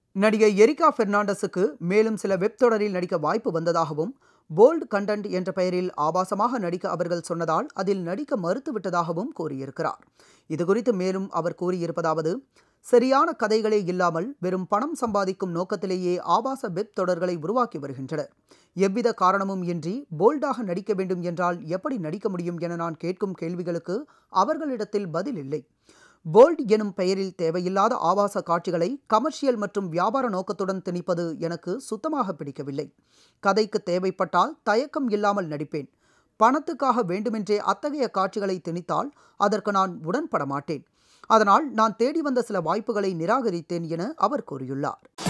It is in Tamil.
நடிகை எரிகா பெர்னாண்டஸுக்கு மேலும் சில வெப் தொடரில் நடிக்க வாய்ப்பு வந்ததாகவும் போல்ட் கண்டென்ட் என்ற பெயரில் ஆபாசமாக நடிக்க அவர்கள் சொன்னதால் அதில் நடிக்க மறுத்துவிட்டதாகவும் கூறியிருக்கிறார் இதுகுறித்து மேலும் அவர் கூறியிருப்பதாவது சரியான கதைகளே இல்லாமல் வெறும் பணம் சம்பாதிக்கும் நோக்கத்திலேயே ஆபாச வெப் தொடர்களை உருவாக்கி வருகின்றனர் எவ்வித காரணமும் இன்றி போல்டாக நடிக்க வேண்டும் என்றால் எப்படி நடிக்க முடியும் என நான் கேட்கும் கேள்விகளுக்கு அவர்களிடத்தில் பதில் இல்லை போல்ட் எனும் பெயரில் தேவையில்லாத ஆபாச காட்சிகளை கமர்ஷியல் மற்றும் வியாபார நோக்கத்துடன் திணிப்பது எனக்கு சுத்தமாக பிடிக்கவில்லை கதைக்கு தேவைப்பட்டால் தயக்கம் இல்லாமல் நடிப்பேன் பணத்துக்காக வேண்டுமென்றே அத்தகைய காட்சிகளை திணித்தால் அதற்கு நான் உடன்பட மாட்டேன் அதனால் நான் தேடி வந்த சில வாய்ப்புகளை நிராகரித்தேன் என அவர் கூறியுள்ளார்